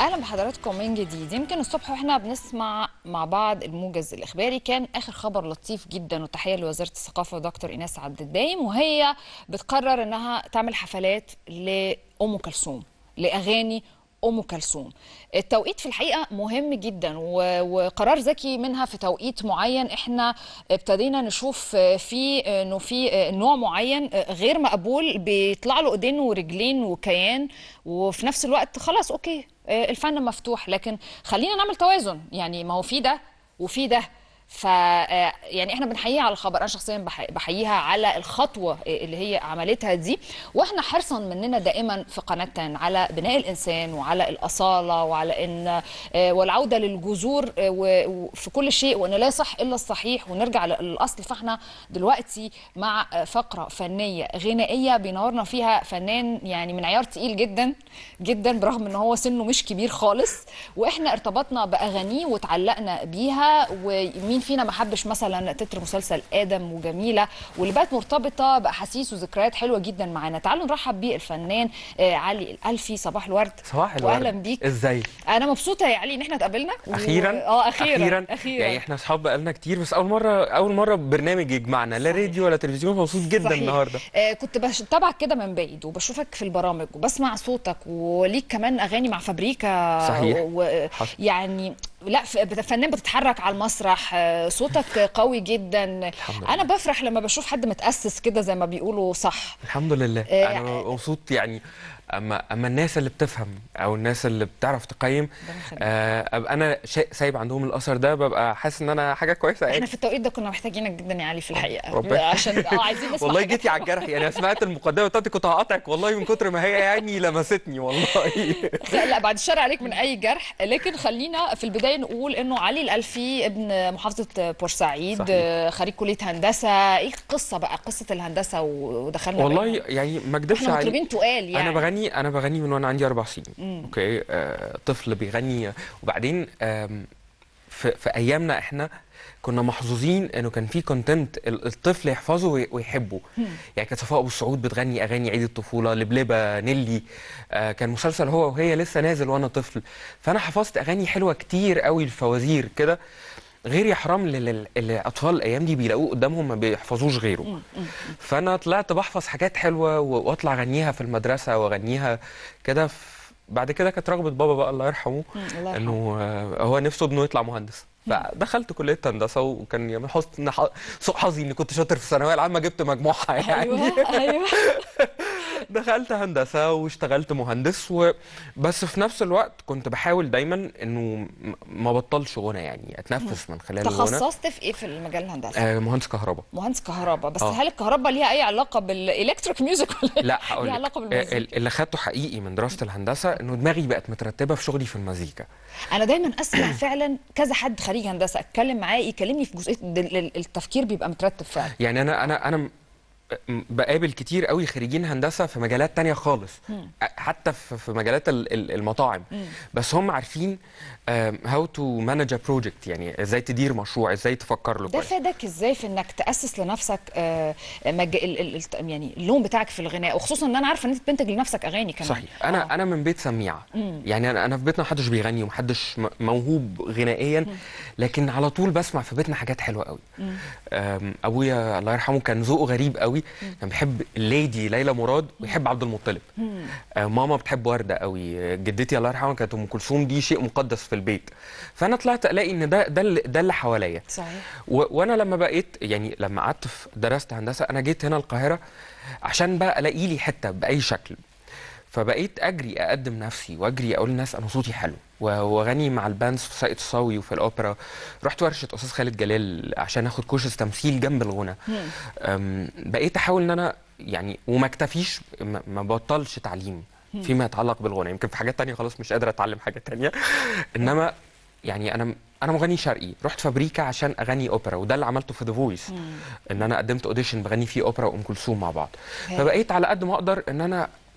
اهلا بحضراتكم من جديد يمكن الصبح واحنا بنسمع مع بعض الموجز الاخباري كان اخر خبر لطيف جدا وتحيه لوزاره الثقافه دكتور ايناس عبد الدايم وهي بتقرر انها تعمل حفلات لام كلثوم لاغاني ام كلثوم التوقيت في الحقيقه مهم جدا و- وقرار ذكي منها في توقيت معين احنا ابتدينا نشوف في انه في نوع معين غير مقبول بيطلع له ايدين ورجلين وكيان وفي نفس الوقت خلاص اوكي الفن مفتوح لكن خلينا نعمل توازن يعني ما هو في ده وفي ده ف يعني احنا بنحييها على الخبر انا شخصيا بح- بحييها على الخطوه اللي هي عملتها دي واحنا حرصا مننا دائما في قناه تان على بناء الانسان وعلى الاصاله وعلى ان آه، والعوده للجذور آه، و- وفي كل شيء وان لا يصح الا الصحيح ونرجع للاصل فاحنا دلوقتي مع آه، فقره فنيه غنائيه بينورنا فيها فنان يعني من عيار تقيل جدا جدا برغم ان هو سنه مش كبير خالص واحنا ارتبطنا باغانيه وتعلقنا بيها ومين فينا ما حبش مثلا تتر مسلسل ادم وجميله واللي بقت مرتبطه باحاسيس وذكريات حلوه جدا معانا تعالوا نرحب بالفنان آه، علي الالفي صباح الورد صباح الورد واهلا بيك ازاي انا مبسوطه يا علي ان احنا اتقابلنا و- اخيرا اه اخيرا اخيرا اخيرا يعني احنا اصحاب بقالنا كتير بس اول مره اول مره برنامج يجمعنا لا صحيح. راديو ولا تلفزيون مبسوط جدا صحيح. النهارده آه كنت بتابعك كده من بعيد وبشوفك في البرامج وبسمع صوتك وليك كمان اغاني مع فابريكا صحيح. حصل. ويعني لا ف- بت- فنان بتتحرك على المسرح آه، صوتك قوي جدا الحمد لله. انا بفرح لما بشوف حد متاسس كده زي ما بيقولوا صح الحمد لله آه، انا مبسوط يعني اما اما الناس اللي بتفهم او الناس اللي بتعرف تقيم ربنا يخليك. آه ابقى انا شا- سايب عندهم الاثر ده ببقى حاسس ان انا حاجه كويسه احنا يعني في التوقيت ده كنا محتاجينك جدا يا علي في الحقيقه ربنا- عشان اه عايزين نسمع والله حاجات جيتي على الجرح يعني انا سمعت المقدمه بتاعتك كنت هقاطعك والله من كتر ما هي يعني لمستني والله لا بعد الشر عليك من اي جرح لكن خلينا في البدايه نقول انه علي الالفي ابن محافظه بورسعيد صحيح. آه، خريج كليه هندسه ايه القصه بقى قصه الهندسه و- ودخلنا والله بينهم؟ يعني ما اكدبش احنا عليك مطربين تقال يعني انا بغني انا بغني من وانا عندي اربع سنين اوكي آه طفل بيغني وبعدين آم، في, في ايامنا احنا كنا محظوظين انه كان في كونتنت الطفل يحفظه وي- ويحبه يعني كانت صفاء ابو السعود بتغني اغاني عيد الطفوله لبلبه نيلي آه كان مسلسل هو وهي لسه نازل وانا طفل فانا حفظت اغاني حلوه كتير قوي الفوازير كده غير يا حرام اللي اللي الاطفال الايام دي بيلاقوه قدامهم ما بيحفظوش غيره فانا طلعت بحفظ حاجات حلوه و- واطلع اغنيها في المدرسه واغنيها كده ف- بعد كده كانت رغبه بابا بقى الله يرحمه مم، الله يرحمه. انه آه، هو نفسه ابنه يطلع مهندس فدخلت كليه هندسه وكان من حسن ح- سوء حظي اني كنت شاطر في الثانويه العامه جبت مجموعها يعني ايوه ايوه دخلت هندسه واشتغلت مهندس و... بس في نفس الوقت كنت بحاول دايما انه م- ما بطلش غنى يعني اتنفس من خلال الغنى تخصصت في ايه في المجال الهندسي آه مهندس كهرباء مهندس كهرباء بس آه. هل الكهرباء ليها اي علاقه بالالكتريك ميوزك ولا لا هقول ليها لك علاقه آه، بالمزيكا ال- اللي خدته حقيقي من دراسه الهندسه انه دماغي بقت مترتبه في شغلي في المزيكا انا دايما اسمع فعلا كذا حد خريج هندسه اتكلم معاه يكلمني في جزئيه ال- ال- التفكير بيبقى مترتب فعلا يعني انا انا انا م- م- بقابل كتير قوي خريجين هندسه في مجالات تانية خالص أ- حتى في في مجالات ال- ال- المطاعم بس هم عارفين هاو تو مانج بروجكت يعني ازاي تدير مشروع ازاي تفكر له ده كويس فادك ازاي في انك تاسس لنفسك آه، مج... ال... ال... ال- يعني اللون بتاعك في الغناء وخصوصا ان انا عارفه ان انت بتنتج لنفسك اغاني كمان صحيح انا آه. انا من بيت سميعه يعني انا انا في بيتنا محدش بيغني ومحدش م- موهوب غنائيا لكن على طول بسمع في بيتنا حاجات حلوه قوي أم، ابويا الله يرحمه كان ذوقه غريب قوي كان بيحب الليدي ليلى مراد ويحب عبد المطلب آه، ماما بتحب ورده قوي جدتي الله يرحمها كانت ام كلثوم دي شيء مقدس في البيت فانا طلعت الاقي ان ده ده اللي- ده اللي حواليا صحيح و... وانا لما بقيت يعني لما قعدت في درست هندسه انا جيت هنا القاهره عشان بقى الاقي لي حته باي شكل فبقيت اجري اقدم نفسي واجري اقول للناس انا صوتي حلو و- واغني مع الباندز في ساقية الصاوي وفي الاوبرا رحت ورشه استاذ خالد جلال عشان اخد كورس تمثيل جنب الغنى أم، بقيت احاول ان انا يعني وما اكتفيش ما ما بطلش تعليم فيما يتعلق بالغنى يمكن في حاجات تانية خلاص مش قادر اتعلم حاجه تانية انما يعني انا انا مغني شرقي رحت فابريكا عشان اغني اوبرا وده اللي عملته في ذا فويس ان انا قدمت اوديشن بغني فيه اوبرا وام كلثوم مع بعض أوكي. فبقيت على قد ما اقدر ان انا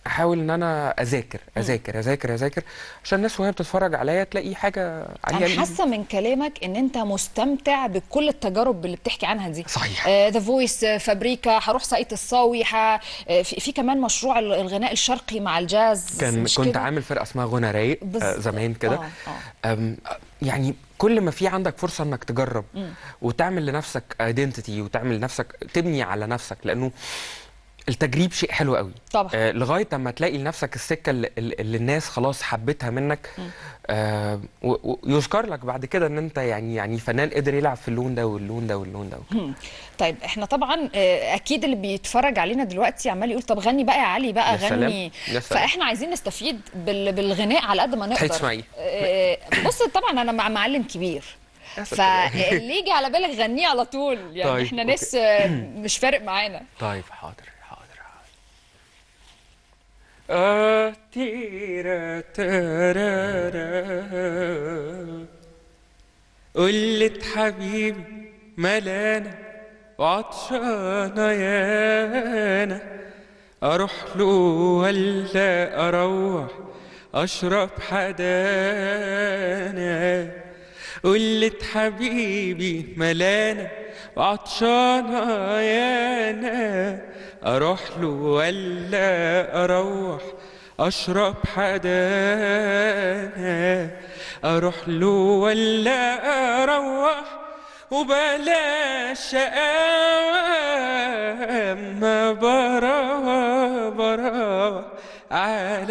احاول ان انا اذاكر اذاكر اذاكر اذاكر عشان الناس وهي بتتفرج عليا تلاقي حاجه عليها انا الإيد. حاسه من كلامك ان انت مستمتع بكل التجارب اللي بتحكي عنها دي صحيح. ذا فويس فابريكا هروح ساقية الصاوي ح... آه، في, في كمان مشروع ال- الغناء الشرقي مع الجاز كان مش كنت كده؟ عامل فرقه اسمها غنى رايق بز- آه، زمان كده آه، آه. أم، يعني كل ما في عندك فرصه انك تجرب وتعمل لنفسك ايدنتيتي وتعمل لنفسك تبني على نفسك لانه التجريب شيء حلو قوي طبعا. آه لغايه اما تلاقي لنفسك السكه اللي, اللي الناس خلاص حبتها منك آه و- ويذكر لك بعد كده ان انت يعني يعني فنان قدر يلعب في اللون ده واللون ده واللون ده مم. طيب احنا طبعا آه، اكيد اللي بيتفرج علينا دلوقتي عمال يقول طب غني بقى يا علي بقى يا سلام، غني يا سلام. فاحنا عايزين نستفيد بال... بالغناء على قد ما تحب نقدر تسمعيه؟ آه، بص طبعا انا مع معلم كبير يا سلام. فاللي يجي على بالك غنيه على طول يعني طيب، احنا أوكي. ناس آه، مش فارق معانا طيب حاضر حاضر حاضر آه تيرا تارارا قلت حبيبي ملانا وعطشانة يانا أروح له ولا أروح أشرب حدانا قلت حبيبي ملانا وعطشانة يانا أروح له ولا أروح أشرب حدانا أروح له ولا أروح وبلاش شقاوة ما برا برا على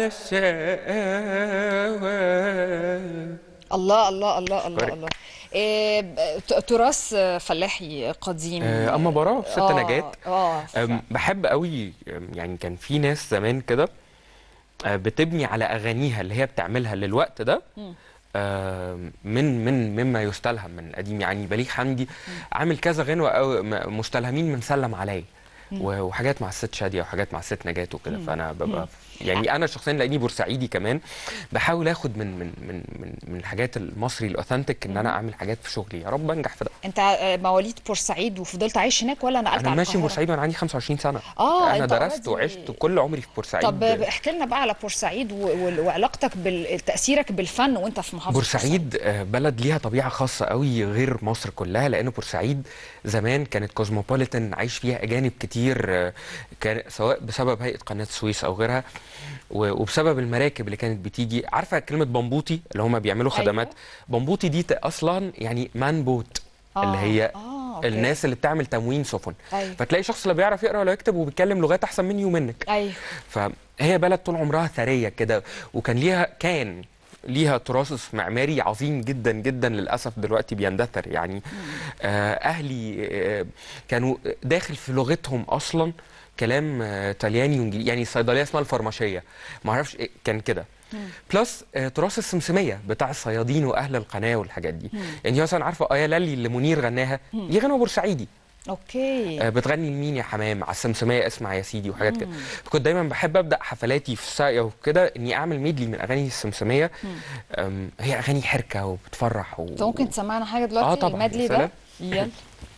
الشقاوة الله الله الله الله أشكرك. الله آه، ت- تراث آه، فلاحي قديم آه، أما براء ست آه، نجاة اه أم، بحب قوي أم، يعني كان في ناس زمان كده آه، بتبني على اغانيها اللي هي بتعملها للوقت ده آم، من من مما يستلهم من القديم يعني بليغ حمدي عامل كذا غنوه أو م- مستلهمين من سلم عليا و- وحاجات مع الست شاديه وحاجات مع الست نجاة وكده فانا ببقى يعني انا شخصيا لاني بورسعيدي كمان بحاول اخد من من من من, من الحاجات المصري الاوثنتيك ان انا اعمل حاجات في شغلي يا رب انجح في ده انت آه، مواليد بورسعيد وفضلت عايش هناك ولا نقلت انا على ماشي القاهرة؟ بورسعيد وانا عندي 25 سنه آه، انا أنت درست already- وعشت كل عمري في بورسعيد طب احكي لنا بقى على بورسعيد و- و- وعلاقتك بال... تاثيرك بالفن وانت في محافظه بورسعيد آه، بلد ليها طبيعة خاصة قوي غير مصر كلها لأن بورسعيد زمان كانت كوزموبوليتان عايش فيها أجانب كتير آه، كان سواء بسبب هيئة قناة السويس أو غيرها و- وبسبب المراكب اللي كانت بتيجي عارفة كلمة بمبوطي اللي هم بيعملوا أيوة. خدمات بمبوطي دي ت- أصلا يعني مان بوت اللي آه، هي آه، أوكي. الناس اللي بتعمل تموين سفن أيوة. فتلاقي شخص لا بيعرف يقرا ولا يكتب وبيتكلم لغات أحسن مني ومنك ايوه فهي بلد طول عمرها ثريه كده وكان ليها كان ليها تراث معماري عظيم جدا جدا للاسف دلوقتي بيندثر يعني آه اهلي آه كانوا داخل في لغتهم اصلا كلام آه طلياني وانجليزي يعني الصيدليه اسمها الفرماشيه ما اعرفش إيه كان كده بلس آه تراث السمسميه بتاع الصيادين واهل القناه والحاجات دي يعني مثلا عارفه ايا لالي اللي منير غناها دي غنوه بورسعيدي اوكي آه، بتغني لمين يا حمام على السمسميه اسمع يا سيدي وحاجات كده كنت دايما بحب ابدا حفلاتي في الساقيه وكده اني اعمل ميدلي من اغاني السمسميه أم، هي اغاني حركه وبتفرح و... انت ممكن تسمعنا حاجه دلوقتي آه، طبعاً، المادلي يا ده سلام. يلا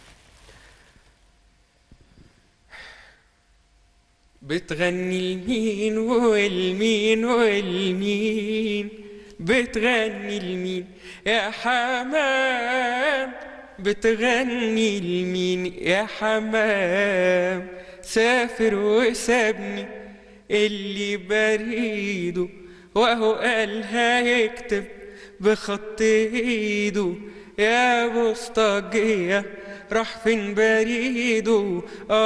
بتغني لمين والمين والمين بتغني لمين يا حمام بتغني لمين يا حمام سافر وسابني اللي بريده وهو قال هيكتب بخط ايده يا بوسطجية راح فين بريده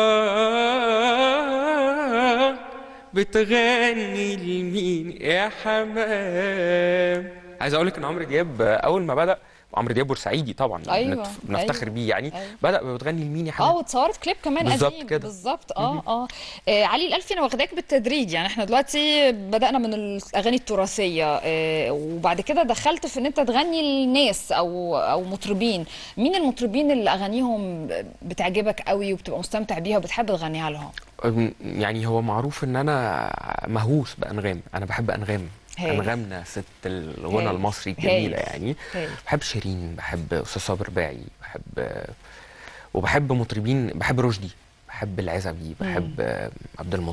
آه بتغني لمين يا حمام عايز اقول لك ان عمرو دياب اول ما بدا عمرو دياب بورسعيدي طبعا أيوة، بنت- بنفتخر أيوة، بيه يعني أيوة. بدا بتغني لمين يا اه حمام واتصورت كليب كمان بالظبط قديم كده. بالظبط اه اه آه، علي الالفي انا واخداك بالتدريج يعني احنا دلوقتي بدانا من الاغاني التراثيه آه وبعد كده دخلت في ان انت تغني لناس او او مطربين مين المطربين اللي اغانيهم بتعجبك قوي وبتبقى مستمتع بيها وبتحب تغنيها لهم أم، يعني هو معروف ان انا مهووس بانغام انا بحب انغام هايل. انغامنا ست الغنى هايل. المصري الجميله هايل. يعني هايل. بحب شيرين بحب استاذ صابر باعي بحب وبحب مطربين بحب رشدي بحب العزبي بحب عبد المطلب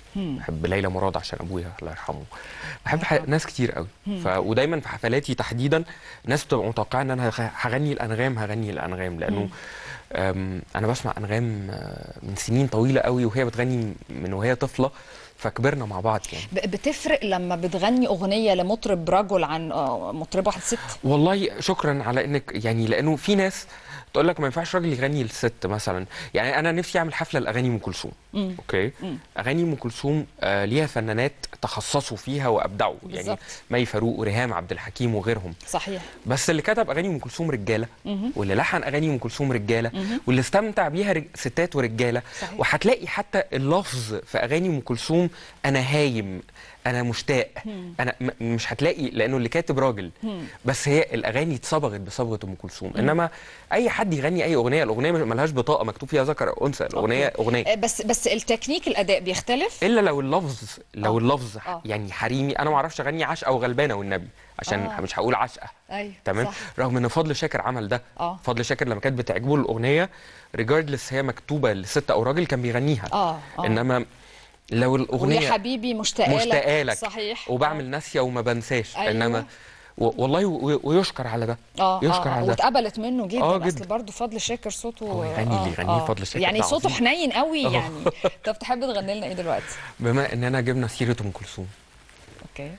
بحب ليلى مراد عشان ابويا الله يرحمه بحب ح... ناس كتير قوي ف... ودايما في حفلاتي تحديدا الناس بتبقى متوقعه ان انا هغ- هغني الانغام هغني الانغام لانه أم، انا بسمع انغام آه، من سنين طويله قوي وهي بتغني من وهي طفله فكبرنا مع بعض يعني ب- بتفرق لما بتغني اغنيه لمطرب رجل عن آه، مطرب واحد ست والله شكرا على انك يعني لانه في ناس تقول لك ما ينفعش راجل يغني للست مثلا يعني انا نفسي اعمل حفله لاغاني ام كلثوم اوكي اغاني ام كلثوم آه ليها فنانات تخصصوا فيها وابدعوا يعني بالظبط. مي فاروق وريهام عبد الحكيم وغيرهم صحيح بس اللي كتب اغاني ام كلثوم رجاله واللي لحن اغاني ام كلثوم رجاله واللي استمتع بيها رج... ستات ورجاله صحيح. وهتلاقي حتى اللفظ في اغاني ام كلثوم انا هايم انا مشتاق انا م... مش هتلاقي لانه اللي كاتب راجل بس هي الاغاني اتصبغت بصبغه ام كلثوم انما اي حد يغني اي اغنيه الاغنيه ملهاش بطاقه مكتوب فيها ذكر او انثى الاغنيه أوكي. اغنيه آه، بس بس التكنيك الاداء بيختلف الا لو اللفظ لو آه. اللفظ آه. يعني حريمي انا ما اعرفش اغني عشقه وغلبانه والنبي عشان آه. مش هقول عشقه ايوه تمام صح. رغم ان فضل شاكر عمل ده آه. فضل شاكر لما كانت بتعجبه الاغنيه ريجاردلس هي مكتوبه لست او راجل كان بيغنيها اه اه انما لو ويا الاغنيه حبيبي مشتاقه لك مشتاقه لك صحيح وبعمل ناسيه وما بنساش أيوة. انما و- والله و- ويشكر على ده اه يشكر اه, على آه. ده واتقبلت منه جدا آه، اصل جدا. برضه فضل شاكر صوته هو يغني اللي يغنيه فضل شاكر يعني ده صوته عظيم. حنين قوي آه. يعني طب تحب تغني لنا ايه دلوقتي بما اننا جبنا سيره ام كلثوم اوكي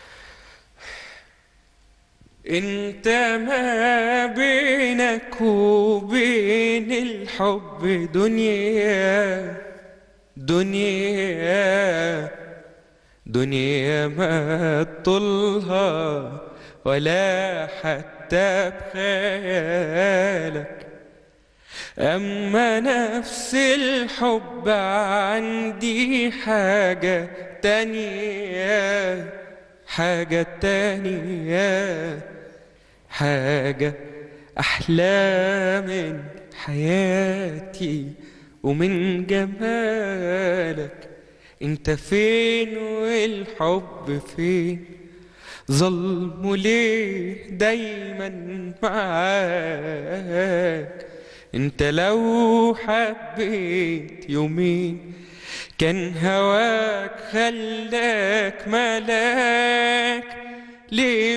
انت ما بينك وبين الحب دنيا دنيا دنيا ما طولها ولا حتى بخيالك أما نفس الحب عندي حاجة تانية حاجة تانية حاجة أحلى من حياتي ومن جمالك انت فين والحب فين ظلمه ليه دايما معاك انت لو حبيت يومين كان هواك خلاك ملاك ليه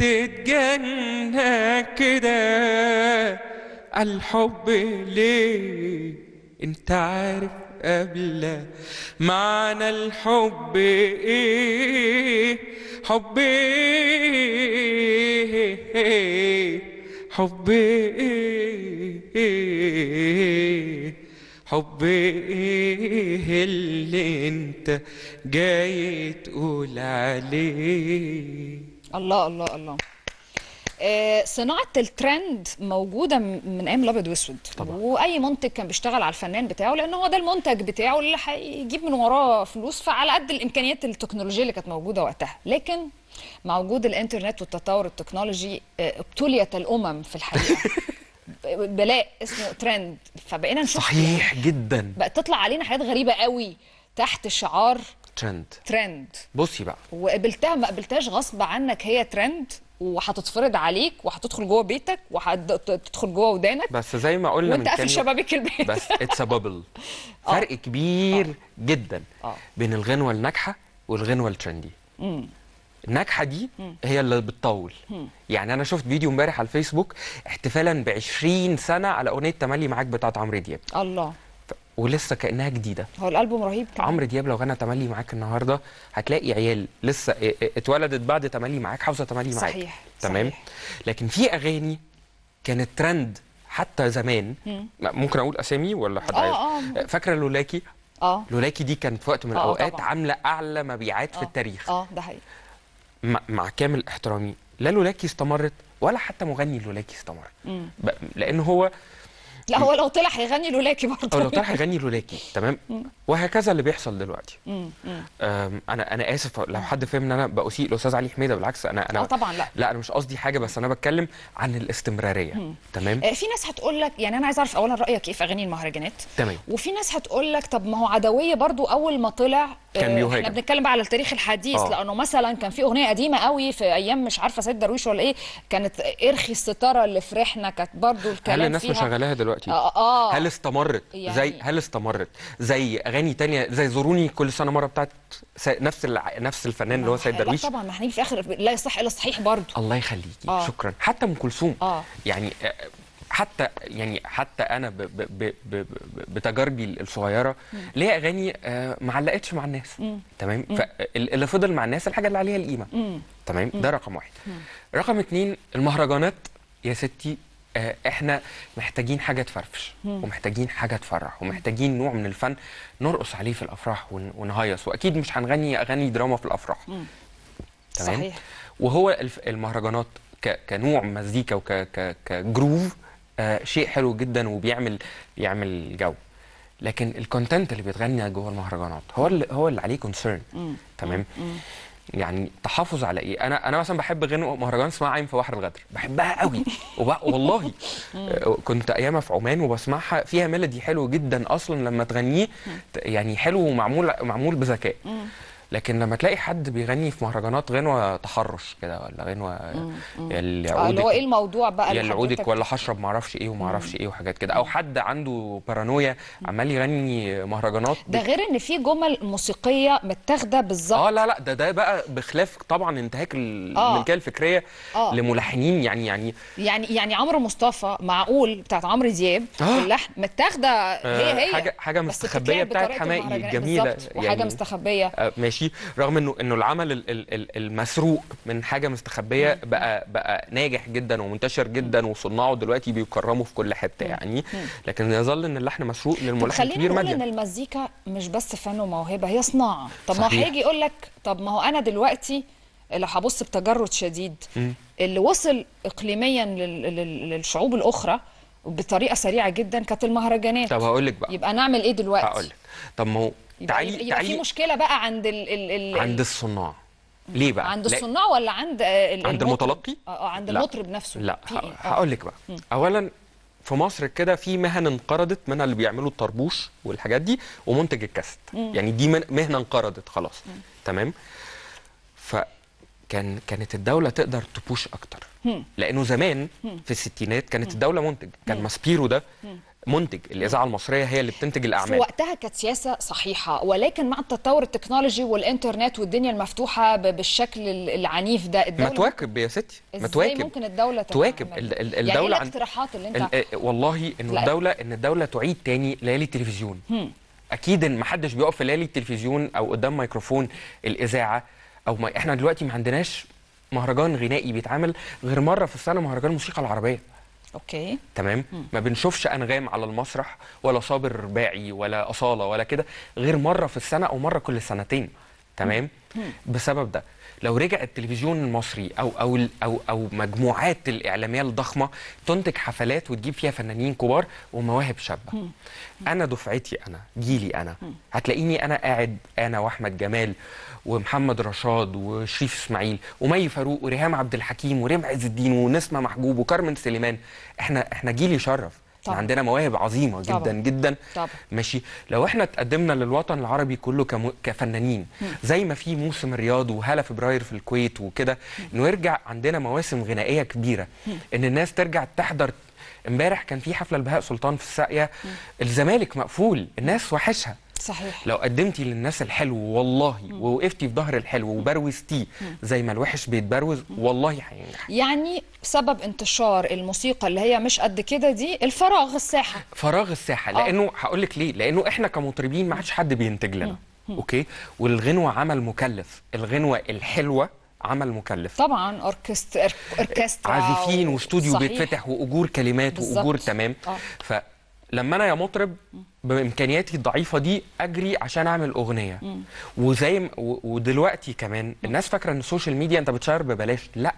بتتجنى كده عالحب ليه انت عارف قبل معنى الحب ايه حب ايه حب ايه حب ايه اللي انت جاي تقول عليه الله الله الله آه، صناعة الترند موجودة م- من أيام الأبيض وأسود طبعا. وأي منتج كان بيشتغل على الفنان بتاعه لأن هو ده المنتج بتاعه اللي هيجيب من وراه فلوس فعلى قد الإمكانيات التكنولوجية اللي كانت موجودة وقتها لكن مع وجود الإنترنت والتطور التكنولوجي آه، ابتليت الأمم في الحقيقة ب- بلاء اسمه ترند فبقينا نشوف صحيح جدا بقت تطلع علينا حاجات غريبة قوي تحت شعار ترند ترند بصي بقى وقبلتها ما قبلتهاش غصب عنك هي ترند وهتتفرض عليك وهتدخل جوه بيتك وهتدخل جوه ودانك بس زي ما قلنا وانت من قافل كام يوم- شبابيك البيت بس اتس بابل فرق كبير جدا آه. بين الغنوه الناجحه والغنوه الترندي الناجحه دي هي اللي بتطول يعني انا شفت فيديو امبارح على الفيسبوك احتفالا ب 20 سنه على اغنيه تملي معاك بتاعت عمرو دياب الله ف- ولسه كانها جديده هو الالبوم رهيب كمان عمرو دياب لو غنى تملي معاك النهارده هتلاقي عيال لسه ا- ا- اتولدت بعد تملي معاك حافظه تملي معاك صحيح، تمام صحيح. لكن في اغاني كانت ترند حتى زمان م- ممكن اقول اسامي ولا حد آه، عايز؟ آه. فاكره لولاكي اه لولاكي دي كانت في وقت من آه، الاوقات طبعاً. عامله اعلى مبيعات في آه. التاريخ اه ده حقيقي مع, مع كامل احترامي لا لولاكي استمرت ولا حتى مغني لولاكي استمر ب... لان هو لا هو لو طلع هيغني لولاكي او برضه لو طلع هيغني لولاكي تمام وهكذا اللي بيحصل دلوقتي مم، مم. أم، انا انا اسف لو حد فهم ان انا بأسيء الاستاذ علي حميده بالعكس انا انا اه طبعا لا لا انا مش قصدي حاجه بس انا بتكلم عن الاستمراريه تمام آه، في ناس هتقول لك يعني انا عايز اعرف اولا رايك ايه في اغاني المهرجانات تمام وفي ناس هتقول لك طب ما هو عدويه برضو اول ما طلع كان آه، بيهاجم. احنا بنتكلم بقى على التاريخ الحديث آه. لانه مثلا كان في اغنيه قديمه قوي في ايام مش عارفه سيد درويش ولا ايه كانت ارخي الستاره اللي في ريحنا كانت برضو هل الكلام الناس فيها مشغلاها دلوقتي دلوقتي اه اه هل استمرت يعني- زي هل استمرت زي اغاني تانية زي زوروني كل سنه مره بتاعت سي... نفس الع... نفس الفنان اللي هو سيد لا درويش طبعا ما هنيجي في اخر لا يصح الا الصحيح برضه الله يخليكي آه. شكرا حتى ام كلثوم اه يعني آه، حتى يعني حتى انا ب ب ب ب ب بتجاربي الصغيره ليا اغاني آه، ما علقتش مع الناس تمام فاللي فضل مع الناس الحاجه اللي عليها القيمه مم. تمام ده رقم واحد رقم اتنين المهرجانات يا ستي آه، احنا محتاجين حاجه تفرفش ومحتاجين حاجه تفرح ومحتاجين نوع من الفن نرقص عليه في الافراح ون- ونهيص واكيد مش هنغني اغاني دراما في الافراح تمام صحيح وهو الف- المهرجانات ك- كنوع مزيكا وك ك- كجروف آه شيء حلو جدا وبيعمل يعمل جو لكن الكونتنت اللي بيتغنى جوه المهرجانات هو اللي هو اللي عليه كونسيرن تمام يعني تحافظ على ايه انا انا مثلا بحب غنوه مهرجان اسمها عايم في بحر الغدر بحبها قوي وب... والله آه، كنت ايامها في عمان وبسمعها فيها ميلودي حلو جدا اصلا لما تغنيه ت- يعني حلو ومعمول معمول بذكاء لكن لما تلاقي حد بيغني في مهرجانات غنوه تحرش كده ولا غنوه يا اللي آه اللي هو ايه عودك الموضوع بقى يا اللي اللي عودك حضرتك- ولا هشرب معرفش ايه ومعرفش ايه وحاجات كده او حد عنده بارانويا عمال يغني مهرجانات ده غير ان في جمل موسيقيه متاخده بالظبط اه لا لا ده ده بقى بخلاف طبعا انتهاك ال- آه. الملكيه الفكريه آه. لملحنين يعني يعني يعني يعني عمرو مصطفى معقول بتاعت عمرو دياب آه. اللحن متاخده هي آه، هي حاجة- حاجة بس مستخبية بتتلعب بتاعت بطريقة حماقي المهرجانات الجميلة بالظبط، وحاجه يعني- مستخبيه آه، ماشي رغم انه انه العمل ال- ال- ال- المسروق من حاجه مستخبيه بقى بقى ناجح جدا ومنتشر جدا وصناعه دلوقتي بيكرموا في كل حته يعني لكن يظل ان اللحن مسروق طب للملحن خلينا الكبير نقول ان ماديا المزيكا مش بس فن وموهبه هي صناعه طب ما هو صحيح. هيجي يقول لك طب ما هو انا دلوقتي لو هبص بتجرد شديد مم. اللي وصل اقليميا لل- لل- للشعوب الاخرى بطريقه سريعه جدا كانت المهرجانات طب هقول لك بقى يبقى نعمل ايه دلوقتي هقول لك طب ما هو يبقى, تعالي يبقى, يبقى في تعالي مشكله بقى عند ال ال ال عند الصناع ليه بقى عند لا- الصناع ولا عند آه، ال- عند المطرب؟ المتلقي؟ اه آه، عند لا. المطرب نفسه لا في إيه؟ آه. هقول لك بقى اولا في مصر كده في مهن انقرضت منها اللي بيعملوا الطربوش والحاجات دي ومنتج الكاسيت يعني دي من- مهنه انقرضت خلاص تمام فكان كانت الدوله تقدر تبوش اكتر مم. لانه زمان في الستينات كانت الدوله منتج كان ماسبيرو ده منتج الاذاعه المصريه هي اللي بتنتج في الاعمال وقتها كانت سياسة صحيحة ولكن مع التطور التكنولوجي والإنترنت والدنيا المفتوحة ب- بالشكل ال- العنيف ده ما الدولة تواكب يا ستي ما ازاي تواكب ممكن الدولة تواكب تتعامل؟ ال- ال- يعني الدولة ايه عن- الاقتراحات اللي انت ال- آه، والله انه لا. الدوله ان الدوله تعيد تاني ليالي التلفزيون هم. اكيد ان محدش بيقف في ليالي التلفزيون او قدام ميكروفون الاذاعه او ما احنا دلوقتي ما عندناش مهرجان غنائي بيتعمل غير مره في السنه مهرجان الموسيقى العربيه اوكي تمام ما بنشوفش انغام على المسرح ولا صابر باعي ولا اصاله ولا كده غير مره في السنه او مره كل سنتين تمام بسبب ده لو رجع التلفزيون المصري او او ال- او او مجموعات الاعلاميه الضخمه تنتج حفلات وتجيب فيها فنانين كبار ومواهب شابه انا دفعتي انا جيلي انا هتلاقيني انا قاعد انا واحمد جمال ومحمد رشاد وشريف اسماعيل ومي فاروق وريهام عبد الحكيم وريم عز الدين ونسمه محجوب وكارمن سليمان احنا احنا جيل يشرف احنا طبعا. عندنا مواهب عظيمه جدا طبعا. جدا طبعا. ماشي لو احنا تقدمنا للوطن العربي كله كم... كفنانين زي ما في موسم الرياض وهلا فبراير في الكويت وكده انه يرجع عندنا مواسم غنائيه كبيره ان الناس ترجع تحضر امبارح كان في حفله لبهاء سلطان في الساقيه الزمالك مقفول الناس وحشها صحيح لو قدمتي للناس الحلو والله ووقفتي في ظهر الحلو وبروزتيه زي ما الوحش بيتبروز والله هينجح يعني سبب انتشار الموسيقى اللي هي مش قد كده دي الفراغ الساحة فراغ الساحه آه. لانه هقول لك ليه لانه احنا كمطربين ما عادش حد بينتج لنا اوكي والغنوه عمل مكلف الغنوه الحلوه عمل مكلف طبعا اوركست أورك- اوركسترا عازفين و- واستوديو صحيح. بيتفتح واجور كلمات بالظبط. واجور تمام آه. فلما انا يا مطرب بامكانياتي الضعيفه دي اجري عشان اعمل اغنيه وزي ما- و- ودلوقتي كمان الناس فاكره ان السوشيال ميديا انت بتشير ببلاش لا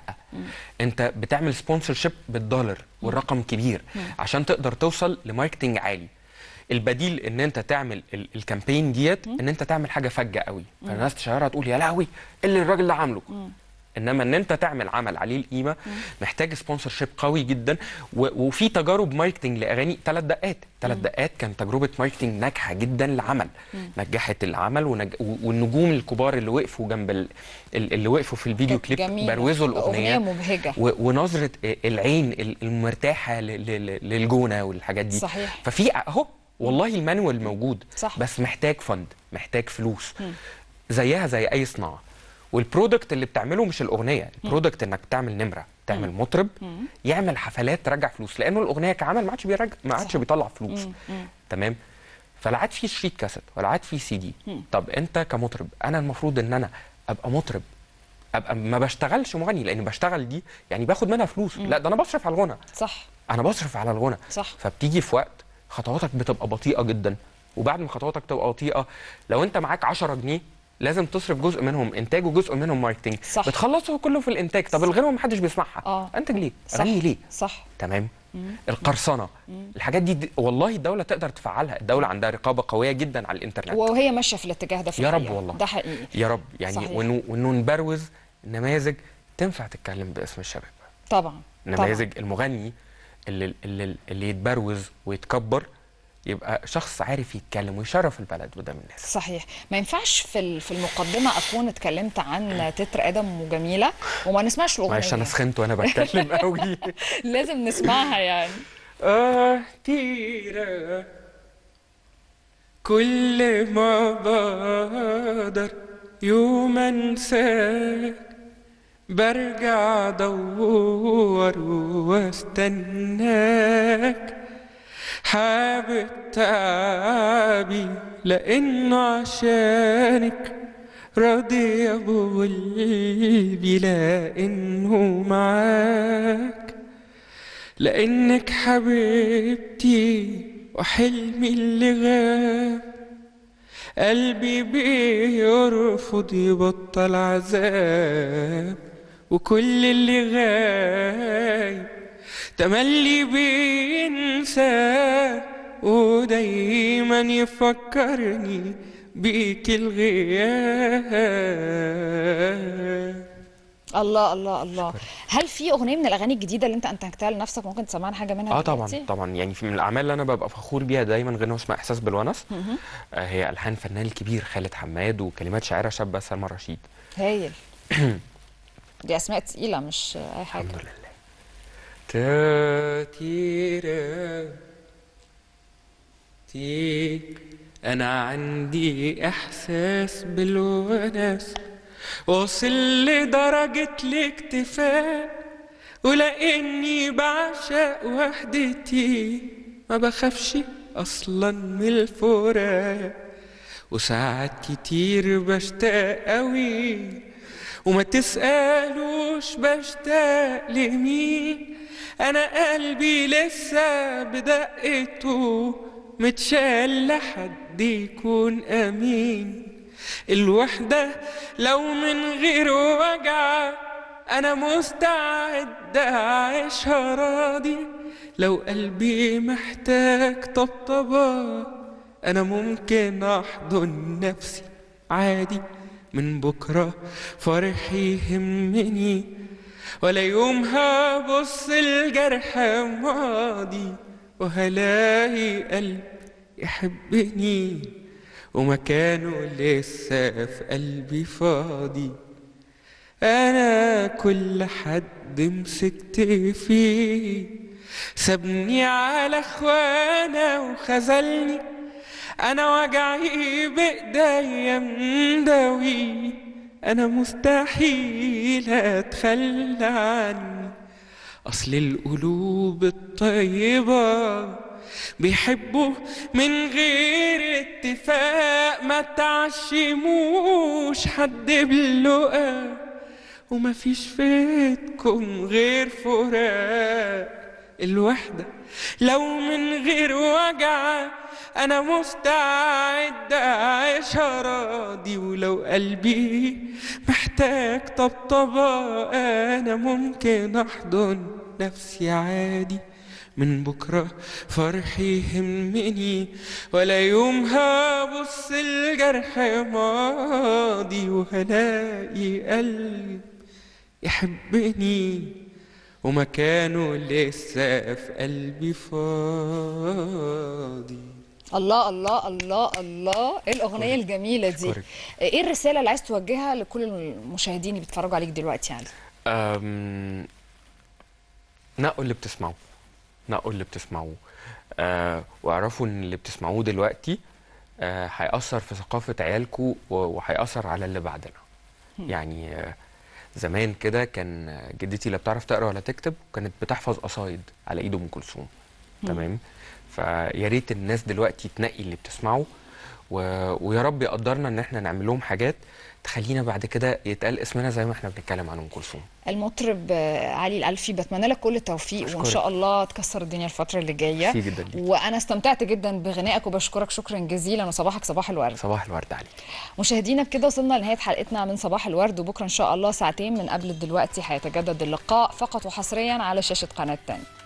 انت بتعمل سبونسر شيب بالدولار والرقم كبير عشان تقدر توصل لماركتنج عالي البديل ان انت تعمل ال- الكامبين ديت ان انت تعمل حاجه فجه قوي فالناس تشيرها تقول يا لهوي ايه اللي الراجل ده عامله انما ان انت تعمل عمل عليه القيمه محتاج سبونسر شيب قوي جدا و- وفي تجارب ماركتنج لاغاني ثلاث دقات ثلاث دقات كان تجربه ماركتنج ناجحه جدا لعمل نجحت العمل ونج... و- والنجوم الكبار اللي وقفوا جنب ال... ال- اللي وقفوا في الفيديو كانت كليب جميلة. بروزوا الاغنيه أغنية مبهجة. و... ونظره العين ال- المرتاحه ل... ل... للجونه والحاجات دي صحيح. ففي اهو والله المانوال موجود صح. بس محتاج فند محتاج فلوس زيها زي اي صناعه والبرودكت اللي بتعمله مش الاغنيه البرودكت انك تعمل نمره تعمل مطرب يعمل حفلات ترجع فلوس لانه الاغنيه كعمل ما عادش بيرجع ما عادش بيطلع فلوس تمام فلا عاد في شريط كاسيت ولا عاد في سي دي طب انت كمطرب انا المفروض ان انا ابقى مطرب ابقى ما بشتغلش مغني لان بشتغل دي يعني باخد منها فلوس لا ده انا بصرف على الغنى صح انا بصرف على الغنى صح. فبتيجي في وقت خطواتك بتبقى بطيئه جدا وبعد ما خطواتك تبقى بطيئه لو انت معاك 10 جنيه لازم تصرف جزء منهم انتاج وجزء منهم ماركتنج صح. بتخلصه كله في الانتاج طب الغنوه محدش بيسمعها آه. انتج ليه صح اغني ليه صح تمام القرصنه الحاجات دي, دي والله الدوله تقدر تفعلها الدوله عندها رقابه قويه جدا على الانترنت وهي ماشيه في الاتجاه ده في يا رب الحقيقة. والله ده حقيقي يا رب يعني صحيح. وانه وانه نبروز نماذج تنفع تتكلم باسم الشباب طبعا نماذج المغني اللي اللي, اللي يتبروز ويتكبر يبقى شخص عارف يتكلم ويشرف البلد قدام الناس صحيح ما ينفعش في ال- في المقدمه اكون اتكلمت عن تتر ادم وجميله وما نسمعش الاغنيه معلش انا سخنت وانا بتكلم قوي لازم نسمعها يعني اه تيرا كل ما بقدر يوم انساك برجع ادور واستناك حابب تعبي لانه عشانك راضي يا ابو قلبي لانه معاك لانك حبيبتي وحلمي اللي غاب قلبي بيرفض يبطل عذاب وكل اللي غايب تملي بينسى ودايما يفكرني بيك الغياب الله الله الله هل في اغنيه من الاغاني الجديده اللي انت انتجتها لنفسك ممكن تسمعنا حاجه منها اه طبعا دلوقتي؟ طبعا يعني في من الاعمال اللي انا ببقى فخور بيها دايما غنوه اسمها احساس بالونس آه هي الحان فنان الكبير خالد حماد وكلمات شاعره شابه سلمى رشيد هايل دي اسماء تقيله مش اي حاجه الحمد لله تاتيرا تي انا عندي احساس بالونس واصل لدرجة الاكتفاء ولاني بعشق وحدتي ما بخافش اصلا من الفراق وساعات كتير بشتاق قوي وما تسألوش بشتاق لمين أنا قلبي لسه بدقته متشال لحد يكون أمين الوحدة لو من غير وجع أنا مستعد أعيشها راضي لو قلبي محتاج طبطبة أنا ممكن أحضن نفسي عادي من بكرة فرحي يهمني ولا يوم هبص الجرح ماضي وهلاقي قلب يحبني ومكانه لسه في قلبي فاضي انا كل حد مسكت فيه سابني على اخوانا وخذلني انا وجعي بايديا مداوي انا مستحيل اتخلى عني اصل القلوب الطيبه بيحبوا من غير اتفاق ما تعشموش حد باللقا وما فيش فيتكم غير فراق الوحدة لو من غير وجع أنا مستعد أعيشها راضي ولو قلبي محتاج طبطبة أنا ممكن أحضن نفسي عادي من بكرة فرحي يهمني ولا يوم هبص الجرح ماضي وهلاقي قلب يحبني ومكانه لسه في قلبي فاضي الله الله الله الله ايه الاغنيه الجميله دي أشكرك. ايه الرساله اللي عايز توجهها لكل المشاهدين اللي بيتفرجوا عليك دلوقتي يعني أم... نقوا اللي بتسمعوه نقوا اللي بتسمعوه أه واعرفوا ان اللي بتسمعوه دلوقتي أه هيأثر في ثقافة عيالكم وهيأثر على اللي بعدنا يعني آه، زمان كده كان جدتي لا بتعرف تقرا ولا تكتب وكانت بتحفظ قصايد على ايد ام كلثوم تمام فيا ريت الناس دلوقتي تنقي اللي بتسمعه و... ويا رب يقدرنا ان احنا نعمل لهم حاجات تخلينا بعد كده يتقال اسمنا زي ما احنا بنتكلم عن ام كلثوم المطرب آه، علي الألفي بتمنى لك كل التوفيق وإن أشكرك. شاء الله تكسر الدنيا الفترة اللي جاية ميرسي جدا ليك. وأنا استمتعت جدا بغنائك وبشكرك شكرا جزيلا وصباحك صباح الورد صباح الورد عليك مشاهدينا بكده وصلنا لنهاية حلقتنا من صباح الورد وبكرة إن شاء الله ساعتين من قبل دلوقتي هيتجدد اللقاء فقط وحصريا على شاشة قناة تاني